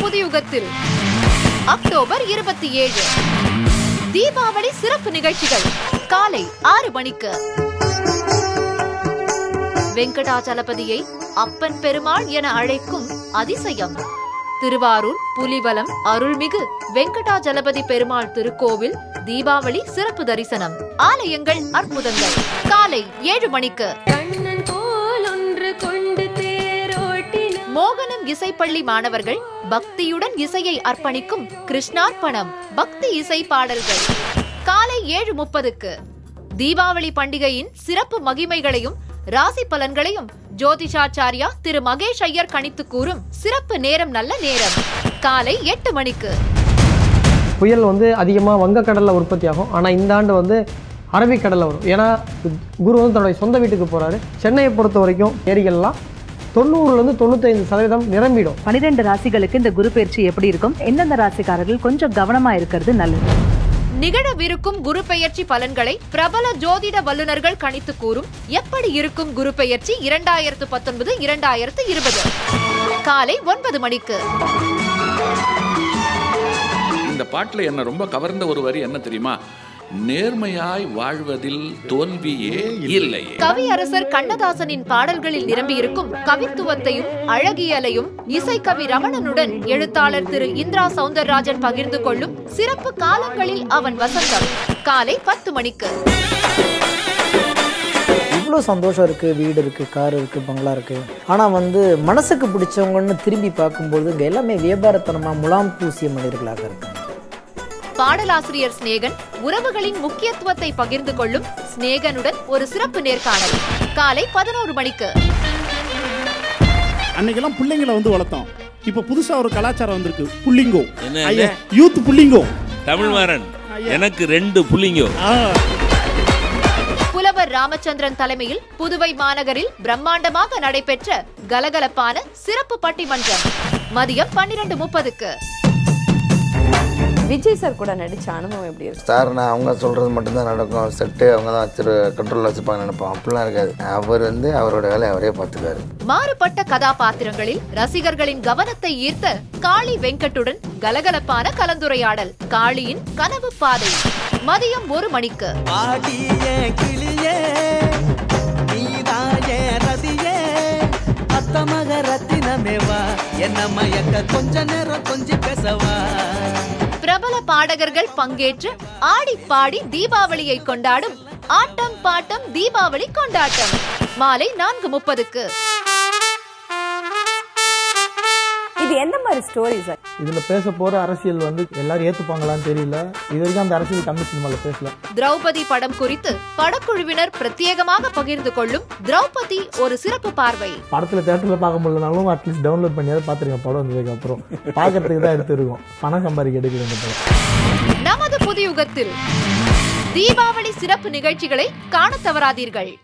புதியுகத்தில் October இருபத்தி ஏழு தீபாவளி சிறப்பு நிகழ்ச்சிகள் காலை ஆறு மணிக்கு வெங்கடாச்சலபதியை அப்பன் பெருமாள் என அழைக்கும் அதிசயம் திருவாரூர் புலிவலம் அருள்மிகு வெங்கடாஜலபதி பெருமாள் திருக்கோவில் தீபாவளி சிறப்பு தரிசனம் ஆலயங்கள் அற்புதங்கள் காலை ஏழு மணிக்கு கண்ணன் போல் ஒன்று கொண்டு தேரோட்டினான் மோகனம் இசைப்பள்ளி மாணவர்கள் பக்தியுடன் இசையை அர்ப்பணிக்கும் கிருஷ்ணார்ப்பணம் பக்தி இசை பாடல்கள் காலை ஏழு முப்பதுக்கு தீபாவளி பண்டிகையின் சிறப்பு மகிமைகளையும் ராசி பலன்களையும் ஜோதிஷாச்சாரியா திரு மகேஷ் ஐயர் கணித்து கூறும் சிறப்பு நேரம் நல்ல நேரம் காலை எட்டு மணிக்கு புயல் வந்து அதிகமாக வங்கக்கடலில் உற்பத்தி ஆகும் ஆனால் இந்த ஆண்டு வந்து அரபிக்கடலில் வரும் ஏன்னா குரு வந்து தன்னுடைய சொந்த வீட்டுக்கு போகிறாரு சென்னையை பொறுத்த வரைக்கும் ஏரிகள்லாம் தொண்ணூறுலேருந்து தொண்ணூத்தைந்து சதவீதம் நிரம்பிடும் பனிரெண்டு ராசிகளுக்கு இந்த குரு பயிற்சி எப்படி இருக்கும் எந்தெந்த ராசிக்காரர்கள் கொஞ்சம் கவனமா இருக்கிறது நல்லது நிகழவிருக்கும் குரு பெயர்ச்சி பலன்களை பிரபல ஜோதிட வல்லுநர்கள் கணித்து கூறும் எப்படி இருக்கும் குரு பெயர்ச்சி இரண்டாயிரத்து பத்தொன்பது இரண்டாயிரத்து இருபது காலை ஒன்பது மணிக்கு இந்த பாட்டில் என்ன ரொம்ப கவர்ந்த ஒரு வரி என்ன தெரியுமா நேர்மையாய் வாழ்வதில் தோல்வியே இல்லை கவியரசர் கண்ணதாசனின் பாடல்களில் நிரம்பியிருக்கும் கவித்துவத்தையும் அழகியலையும் இசைக்கவி ரமணனுடன் எழுத்தாளர் திரு இந்திரா சவுந்தரராஜன் பகிர்ந்து கொள்ளும் சிறப்பு காலங்களில் அவன் வசந்தம் காலை பத்து மணிக்கு இவ்வளோ சந்தோஷம் இருக்குது வீடு இருக்குது கார் இருக்குது பங்களா இருக்குது ஆனால் வந்து மனசுக்கு பிடிச்சவங்கன்னு திரும்பி பார்க்கும்போது இங்கே எல்லாமே வியாபாரத்தனமாக முலாம் பூசிய மனிதர்களாக இருக்காங்க பாடலாசிரியர் சிநேகன் உறவுகளின் முக்கியத்துவத்தை பகிர்ந்து கொள்ளும் சிநேகனுடன் ஒரு சிறப்பு நேர்காணல் காலை பதினோரு மணிக்கு அன்னைக்கெல்லாம் பிள்ளைங்களை வந்து வளர்த்தோம் இப்போ புதுசா ஒரு கலாச்சாரம் வந்திருக்கு புள்ளிங்கோ என்ன ஐயா யூத் புள்ளிங்கோ தமிழ்மாறன் எனக்கு ரெண்டு புள்ளிங்கோ ஆ புலவர் ராமச்சந்திரன் தலைமையில் புதுவை மாநகரில் பிரம்மாண்டமாக நடைபெற்ற கலகலப்பான சிறப்பு பட்டிமன்றம் மதியம் பன்னிரண்டு முப்பதுக்கு விஜய் சார் கூட நடிச்ச அனுபவம் எப்படி இருக்கு ஸ்டார்னா அவங்க சொல்கிறது மட்டும்தான் நடக்கும் செட்டு அவங்க தான் வச்சிரு கண்ட்ரோலில் வச்சுப்பாங்க நினைப்போம் அப்படிலாம் இருக்காது அவர் வந்து அவரோட வேலையை அவரே பார்த்துக்காரு மாறுபட்ட கதாபாத்திரங்களில் ரசிகர்களின் கவனத்தை ஈர்த்த காளி வெங்கட்டுடன் கலகலப்பான கலந்துரையாடல் காளியின் கனவு பாதை மதியம் ஒரு மணிக்கு ஆடிய கிளியே நீதாய ரதியே அத்தமக ரத்தினமேவா என்ன மயக்க கொஞ்ச நேரம் கொஞ்சி பேசவா பிரபல பாடகர்கள் பங்கேற்று ஆடி பாடி தீபாவளியை கொண்டாடும் ஆட்டம் பாட்டம் தீபாவளி கொண்டாட்டம் மாலை நான்கு முப்பதுக்கு இது எந்த மாதிரி ஸ்டோரி சார் இதில் பேச போகிற அரசியல் வந்து எல்லாரும் ஏற்றுப்பாங்களான்னு தெரியல இது வரைக்கும் அந்த அரசியல் தமிழ் சினிமாவில் பேசல திரௌபதி படம் குறித்து படக்குழுவினர் பிரத்யேகமாக பகிர்ந்து கொள்ளும் திரௌபதி ஒரு சிறப்பு பார்வை படத்தில் தேட்டரில் பார்க்க முடியலனாலும் அட்லீஸ்ட் டவுன்லோட் பண்ணியாவது பார்த்துருங்க படம் வந்ததுக்கு அப்புறம் பார்க்கறதுக்கு தான் எடுத்துருக்கோம் பணம் சம்பாதிக்க எடுக்குது இந்த படம் நமது புதியுகத்தில் தீபாவளி சிறப்பு நிகழ்ச்சிகளை காணத் தவறாதீர்கள்